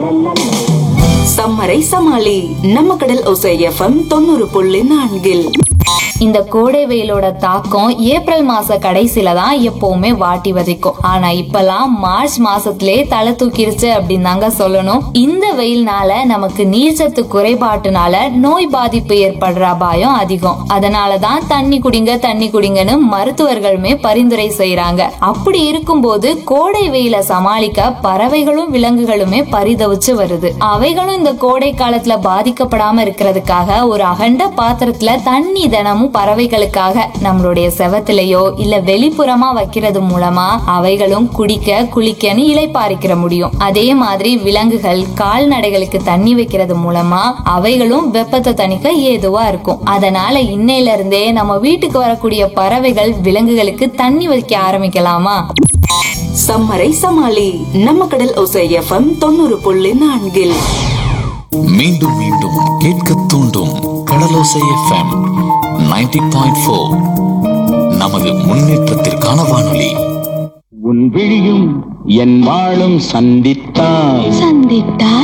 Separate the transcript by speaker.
Speaker 1: சம்மரை சமாளி நம்ம கடல் ஒசை எஃப்எம் தொண்ணூறு புள்ளி நான்கில்
Speaker 2: இந்த கோடை வெயிலோட தாக்கம் ஏப்ரல் மாச கடைசில தான் எப்பவுமே வாட்டி வதைக்கும் ஆனா இப்பெல்லாம் மார்ச் மாசத்திலே தலை தூக்கிருச்சு அப்படின்னு தாங்க சொல்லணும் இந்த வெயில்னால நமக்கு நீர்ச்சத்து குறைபாட்டுனால நோய் பாதிப்பு ஏற்படுற அபாயம் அதிகம் அதனாலதான் தண்ணி குடிங்க தண்ணி குடிங்கன்னு மருத்துவர்களுமே பரிந்துரை செய்யறாங்க அப்படி இருக்கும்போது கோடை வெயில சமாளிக்க பறவைகளும் விலங்குகளுமே பரிதவிச்சு வருது அவைகளும் இந்த கோடை காலத்துல பாதிக்கப்படாம இருக்கிறதுக்காக ஒரு அகண்ட பாத்திரத்துல தண்ணி தினமும் பறவைகளுக்காக நம்மளுடைய செவத்திலேயோ இல்ல வெளிப்புறமா வைக்கிறது மூலமா அவைகளும் குடிக்க குளிக்கன்னு இலைப்பாரிக்கிற முடியும் அதே மாதிரி விலங்குகள் கால்நடைகளுக்கு தண்ணி வைக்கிறது மூலமா அவைகளும் வெப்பத்தை தணிக்க ஏதுவா இருக்கும் அதனால இன்னையில இருந்தே நம்ம வீட்டுக்கு வரக்கூடிய பறவைகள் விலங்குகளுக்கு தண்ணி வைக்க ஆரம்பிக்கலாமா
Speaker 1: சம்மரை சமாளி நம்ம கடல் ஒசை எஃப்எம் தொண்ணூறு புள்ளி நான்கில்
Speaker 3: மீண்டும் மீண்டும் கேட்க தூண்டும் கடலோசை எஃப்எம் 90.4 பாயிண்ட் நமது முன்னேற்றத்திற்கான வானொலி
Speaker 4: உன் விழியும் என் வாழும் சந்தித்தால்
Speaker 5: சந்தித்தா